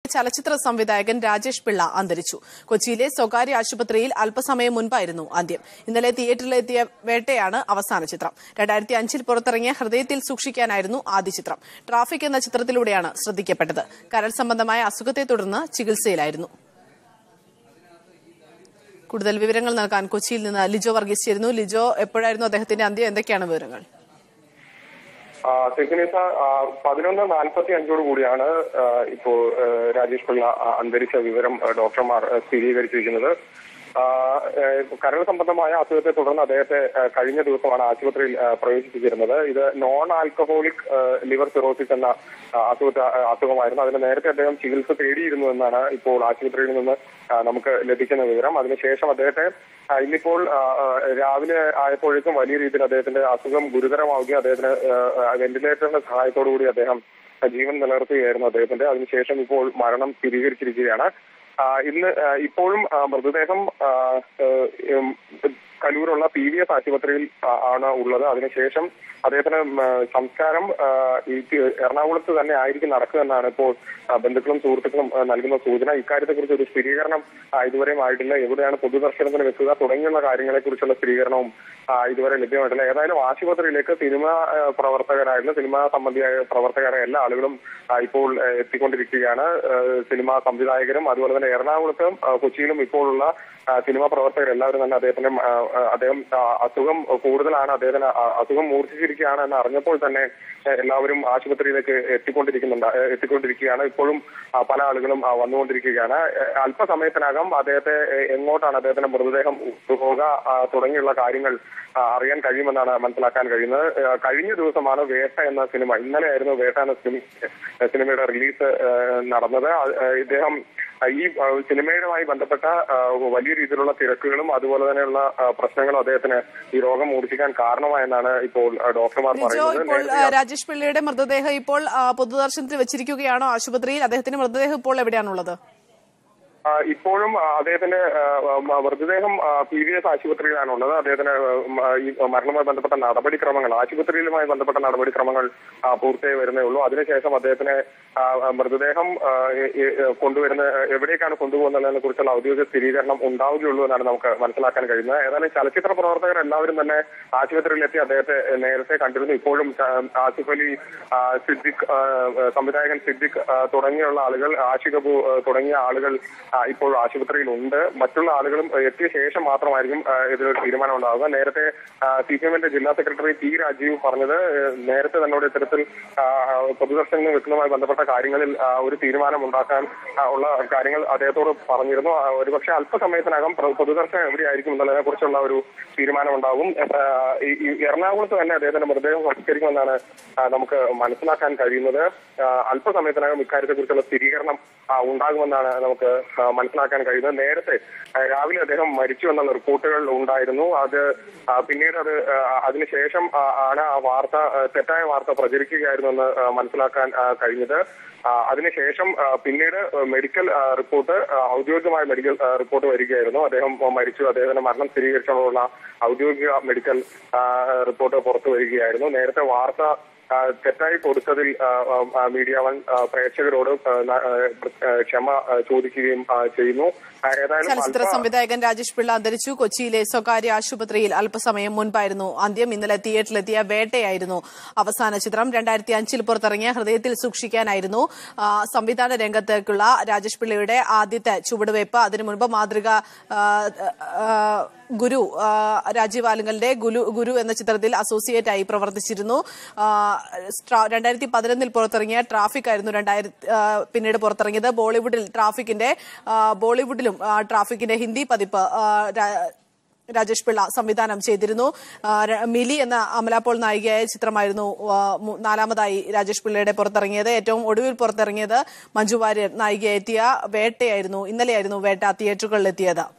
ചലച്ചിത്ര സംവിധായകൻ രാജേഷ് പിള്ള അന്തരിച്ചു കൊച്ചിയിലെ സ്വകാര്യ ആശുപത്രിയിൽ അല്പസമയം മുൻപായിരുന്നു അന്ത്യം ഇന്നലെ തിയേറ്ററിലെത്തിയ വേട്ടയാണ് അവസാന ചിത്രം രണ്ടായിരത്തി അഞ്ചിൽ പുറത്തിറങ്ങിയ ഹൃദയത്തിൽ സൂക്ഷിക്കാനായിരുന്നു ആദ്യ ചിത്രം ട്രാഫിക് എന്ന ചിത്രത്തിലൂടെയാണ് ശ്രദ്ധിക്കപ്പെട്ടത് കരൾ സംബന്ധമായ അസുഖത്തെ തുടർന്ന് ചികിത്സയിലായിരുന്നു കൂടുതൽ വിവരങ്ങൾ നൽകാൻ കൊച്ചിയിൽ നിന്ന് ലിജോ വർഗീസ് ചേരുന്നു ലിജോ എപ്പോഴായിരുന്നു അദ്ദേഹത്തിന്റെ അന്ത്യം എന്തൊക്കെയാണ് വിവരങ്ങൾ ആ, തെക്കിനീസ ആ, പതിനൊന്ന് നാൽപ്പത്തി അഞ്ചോട് കൂടിയാണ് ആ, ഇപ്പോൾ ആ, രാജേഷ് പിള്ള ആ, അന്തരിച്ച വിവരം ആ, ഡോക്ടർമാർ ആ, സ്ഥിരീകരിച്ചിരിക്കുന്നത് ആ, ഏ, കരൾ സംബന്ധമായ അസുഖത്തെ തുടർന്ന് അദ്ദേഹത്തെ ആ, കഴിഞ്ഞ ദിവസമാണ് ആശുപത്രിയിൽ ആ, പ്രവേശിപ്പിച്ചിരുന്നത് ഇത് നോൺ ആൽക്കഹോളിക് ആ, ലിവർ സിറോസിസ് എന്ന ആ, അസുഖത്തെ ആ, അസുഖമായിരുന്നു അതിന് നേരത്തെ അദ്ദേഹം ചികിത്സ തേടിയിരുന്നു എന്നാണ് ഇപ്പോൾ ആശുപത്രിയിൽ നിന്ന് ആ, നമുക്ക് ലഭിക്കുന്ന വിവരം അതിനുശേഷം അദ്ദേഹത്തെ ആ, ഇന്നിപ്പോൾ ആ, ആ, രാവിലെ ആയപ്പോഴേക്കും വലിയ രീതിയിൽ അദ്ദേഹത്തിന്റെ അസുഖം ഗുരുതരമാവുകയും അദ്ദേഹത്തിന് ആ, വെന്റിലേറ്ററിന്റെ സഹായത്തോടു കൂടി അദ്ദേഹം ജീവൻ നിലനിർത്തുകയായിരുന്നു അദ്ദേഹത്തിന്റെ അതിനുശേഷം ഇപ്പോൾ മരണം സ്ഥിരീകരിച്ചിരിക്കുകയാണ് ആ, ഇന്ന് ആ, ഇപ്പോഴും ആ, മൃതദേഹം ആ, ഏഹ്, ഉം, കലൂരുള്ള പി വി എസ് ആശുപത്രിയിൽ ആ, ആണ് ഉള്ളത് അതിനുശേഷം അദ്ദേഹത്തിന് ഉം, ആ, സംസ്കാരം ആ, ഈ തി- എറണാകുളത്ത് തന്നെ ആയിരിക്കും നടക്കുക എന്നാണ് ഇപ്പോൾ ആ, ബന്ധുക്കളും സുഹൃത്തുക്കളും ആ, നൽകുന്ന സൂചന ഇക്കാര്യത്തെക്കുറിച്ച് ഒരു സ്ഥിരീകരണം ആ, ഇതുവരെയും ആയിട്ടില്ല എവിടെയാണ് പൊതുദർശനത്തിന് വെക്കുക തുടങ്ങിയുള്ള കാര്യങ്ങളെ കുറിച്ചുള്ള സ്ഥിരീകരണവും ആ, ഇതുവരെ ലഭ്യമായിട്ടില്ല ഏതായാലും ആശുപത്രിയിലേക്ക് സിനിമ ആ, പ്രവർത്തകരായിട്ടുള്ള സിനിമ സംബന്ധിയായ പ്രവർത്തകരായ എല്ലാ ആളുകളും ആ, ഇപ്പോൾ ആ, എത്തിക്കൊണ്ടിരിക്കുകയാണ് ആ, സിനിമാ സംവിധായകരും അതുപോലെ തന്നെ എറണാകുളത്തും ആ, കൊച്ചിയിലും ഇപ്പോഴുള്ള ആ, സിനിമാ പ്രവർത്തകർ എല്ലാവരും തന്നെ അദ്ദേഹത്തിന് ആ, ആ, അദ്ദേഹം ആ, അസുഖം കൂടുതലാണ് അദ്ദേഹത്തിന് ആ, അസുഖം മൂർച്ഛിച്ചിരിക്കുകയാണ് എന്ന് അറിഞ്ഞപ്പോൾ തന്നെ ആ, എല്ലാവരും ആശുപത്രിയിലേക്ക് എത്തിക്കൊണ്ടിരിക്കുന്നുണ്ട് ആ, എത്തിക്കൊണ്ടിരിക്കുകയാണ് ഇപ്പോഴും ആ, പല ആളുകളും ആ, വന്നുകൊണ്ടിരിക്കുകയാണ് ആ, അല്പസമയത്തിനകം അദ്ദേഹത്തെ എ, എങ്ങോട്ടാണ് അദ്ദേഹത്തിന്റെ മൃതദേഹം പോവുക ആ, തുടങ്ങിയുള്ള കാര്യങ്ങൾ ആ, അറിയാൻ കഴിയുമെന്നാണ് മനസ്സിലാക്കാൻ കഴിയുന്നത് ആ, കഴിഞ്ഞ ദിവസമാണ് വേട്ട എന്ന സിനിമ ഇന്നലെയായിരുന്നു വേട്ട എന്ന സിനിമ സിനിമയുടെ റിലീസ് ആ, നടന്നത് ആ, ആ, ഇദ്ദേഹം ആ, ഈ ആ, സിനിമയുമായി ബന്ധപ്പെട്ട ആ, വലിയ രീതിയിലുള്ള തിരക്കുകളും അതുപോലെ തന്നെയുള്ള ആ, പ്രശ്നങ്ങളും അദ്ദേഹത്തിന് ഈ രോഗം മൂർച്ഛിക്കാൻ കാരണമായെന്നാണ് ഇപ്പോൾ ആ, ഡോക്ടർമാർ ലിജോ പറയുന്നത് ഇപ്പോൾ ആ, നേരത്തെ രാജേഷ് പിള്ളയുടെ മൃതദേഹം ഇപ്പോൾ ആ, പൊതുദർശനത്തിൽ വെച്ചിരിക്കുകയാണോ ആശുപത്രിയിൽ അദ്ദേഹത്തിന്റെ മൃതദേഹം ഇപ്പോൾ എവിടെയാണുള്ളത് ആ, ഇപ്പോഴും ആ, അദ്ദേഹത്തിന്റെ ആ, മ- മൃതദേഹം പി വി എസ് ആശുപത്രിയിലാണുള്ളത് അദ്ദേഹത്തിന് ആ, മ- ഈ മരണവുമായി ബന്ധപ്പെട്ട നടപടിക്രമങ്ങൾ ആശുപത്രിയിലുമായി ബന്ധപ്പെട്ട നടപടിക്രമങ്ങൾ ആ, പൂർത്തിയായി വരുന്നേ ഉള്ളൂ അതിനുശേഷം അദ്ദേഹത്തിന് ആ, ആ, മൃതദേഹം ആ, ഈ- ഈ, കൊണ്ടുവരുന്ന എവിടേക്കാണ് കൊണ്ടുപോകുന്നതിനെ കുറിച്ചുള്ള ഔദ്യോഗിക സ്ഥിരീകരണം ഉണ്ടാവുകയുള്ളൂ എന്നാണ് നമുക്ക് മനസ്സിലാക്കാൻ കഴിയുന്നത് ഏതായാലും ചലച്ചിത്ര പ്രവർത്തകർ എല്ലാവരും തന്നെ ആശുപത്രിയിലെത്തി അദ്ദേഹത്തെ നേരത്തെ കണ്ടിരുന്നു ഇപ്പോഴും ആ, ആസിഫ് അലി ആ, സിദ്ദിഖ് ആ, സംവിധായകൻ സിദ്ദിഖ് ആ, തുടങ്ങിയുള്ള ആളുകൾ ആഷിഖ് അബു ആ, തുടങ്ങിയ ആളുകൾ ആ, ഇപ്പോൾ ആശുപത്രിയിലുണ്ട് മറ്റുള്ള ആളുകളും ആ, എത്തിയ ശേഷം മാത്രമായിരിക്കും ആ, ഇതിലൊരു തീരുമാനം ഉണ്ടാവുക നേരത്തെ സി പി എമ്മിന്റെ ജില്ലാ സെക്രട്ടറി പി രാജീവ് പറഞ്ഞത് ആ, നേരത്തെ തന്നോട് ഇത്തരത്തിൽ ആ, പൊതുദർശനം വെക്കുന്നതുമായി ബന്ധപ്പെട്ട കാര്യങ്ങളിൽ ആ, ഒരു തീരുമാനം ഉണ്ടാക്കാൻ ആ, ഉള്ള കാര്യങ്ങൾ അദ്ദേഹത്തോട് പറഞ്ഞിരുന്നു ആ, ഒരുപക്ഷെ അല്പസമയത്തിനകം പ്ര- പൊതുദർശനം എവിടെയായിരിക്കും എന്നുള്ളതിനെ കുറിച്ചുള്ള ഒരു തീരുമാനം ഉണ്ടാവും ആ, ഈ ഈ എറണാകുളത്ത് തന്നെ അദ്ദേഹത്തിന്റെ മൃതദേഹം സംസ്കരിക്കുമെന്നാണ് ആ, നമുക്ക് മനസ്സിലാക്കാൻ കഴിയുന്നത് ആ, അല്പസമയത്തിനകം ഇക്കാര്യത്തെ കുറിച്ചുള്ള സ്ഥിരീകരണം ആ, ഉണ്ടാകുമെന്നാണ് നമുക്ക് ആ, മനസ്സിലാക്കാൻ കഴിയുന്നത് നേരത്തെ ആ, രാവിലെ അദ്ദേഹം മരിച്ചു എന്നുള്ള റിപ്പോർട്ടുകൾ ഉണ്ടായിരുന്നു അത് ആ, പിന്നീട് അത് ആ, അതിനുശേഷം ആ, ആണ് ആ വാർത്ത ആ, തെറ്റായ വാർത്ത പ്രചരിക്കുകയായിരുന്നു എന്ന് ആ, മനസ്സിലാക്കാൻ ആ, കഴിഞ്ഞത് ആ, അതിനുശേഷം ആ, പിന്നീട് മെഡിക്കൽ ആ, റിപ്പോർട്ട് ആ, ഔദ്യോഗികമായ മെഡിക്കൽ ആ, റിപ്പോർട്ട് വരികയായിരുന്നു അദ്ദേഹം മരിച്ചു അദ്ദേഹത്തിന്റെ മരണം സ്ഥിരീകരിച്ചുള്ള ഔദ്യോഗിക മെഡിക്കൽ ആ, റിപ്പോർട്ട് പുറത്തു വരികയായിരുന്നു നേരത്തെ വാർത്ത ആ, തെറ്റായി കൊടുത്തതിൽ ആ, ആ, മീഡിയ വൺ ആ, പ്രേക്ഷകരോട് ആ, ന- ആ, ക്ഷമ ആ, ചോദിക്കുകയും ആ, ചെയ്യുന്നു ആ, ഏതായാലും ചലച്ചിത്ര അല്പ- സംവിധായകൻ രാജേഷ് പിള്ള അന്തരിച്ചു കൊച്ചിയിലെ സ്വകാര്യ ആശുപത്രിയിൽ അല്പസമയം മുൻപായിരുന്നു അന്ത്യം ഇന്നലെ തിയേറ്ററിലെത്തിയ വേട്ടയായിരുന്നു അവസാന ചിത്രം രണ്ടായിരത്തി അഞ്ചിൽ പുറത്തിറങ്ങിയ ഹൃദയത്തിൽ സൂക്ഷിക്കാനായിരുന്നു ആ, സംവിധാന രംഗത്തേക്കുള്ള രാജേഷ് പിള്ളയുടെ ആദ്യത്തെ ചുവടുവയ്പ് അതിനു മുൻപ് മാതൃക ആ, ആ, ഗുരു ആ, രാജീവ് ആലുങ്കലിന്റെ ഗുരു ഗുരു എന്ന ചിത്രത്തിൽ അസോസിയേറ്റ് ആയി പ്രവർത്തിച്ചിരുന്നു ആ, സ്ട്രാ- രണ്ടായിരത്തി പതിനൊന്നിൽ പുറത്തിറങ്ങിയ ട്രാഫിക് ആയിരുന്നു രണ്ടായിരത്തി ആ, പിന്നീട് പുറത്തിറങ്ങിയത് ബോളിവുഡിൽ ട്രാഫിക്കിന്റെ ആ, ബോളിവുഡിലും ആ, ട്രാഫിക്കിന്റെ ഹിന്ദി പതിപ്പ് ആ, രാ- രാജേഷ് പിള്ള സംവിധാനം ചെയ്തിരുന്നു ആ, ര- മിലി എന്ന അമല പോൾ നായികയായ ചിത്രമായിരുന്നു ആ, മു- നാലാമതായി രാജേഷ് പിള്ളയുടെ പുറത്തിറങ്ങിയത് ഏറ്റവും ഒടുവിൽ പുറത്തിറങ്ങിയത് മഞ്ജു വാര്യർ നായികയെത്തിയ വേട്ടയായിരുന്നു ഇന്നലെയായിരുന്നു വേട്ട തിയേറ്ററുകളിലെത്തിയത്